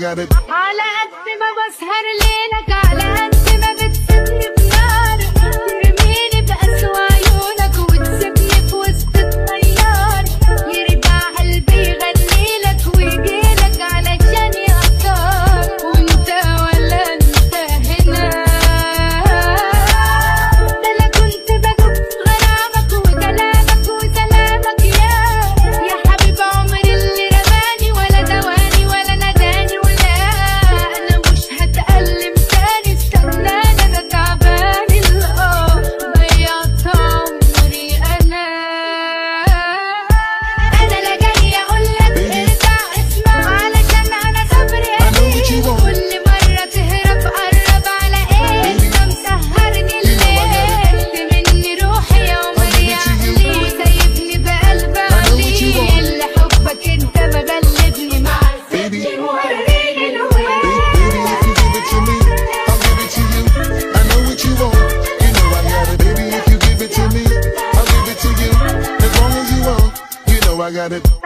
got it. على قد ما بسهر ليلك على قد ما بتسيبني بنار ترميني بأسوأ عيونك وتسيبني في وسط الطيار يرجع قلبي يغنيلك ويجيلك علشان يقطعك وانت ولا انت هنا ده انا كنت بدوب في غرامك وكلامك وسلامك يا يا حبيب عمري اللي رماني ولا دواني ولا نداني ولا انا مش هتألم تاني استناني انا تعبان الاه ضيعت عمري انا انا لا جاي اقول لك ارجع اسمع علشان انا صبري I know what you want. كل مرة تهرب قرب على ايه انت مسهرني الليل مني روحي يا عمري عقلي وسايبني بقلب عليل لحبك انت مغلبني مع Baby. الست موريني الويل Baby, if you give it to me, I'll give it to you. I know what you want. I know what you want. You know I got it.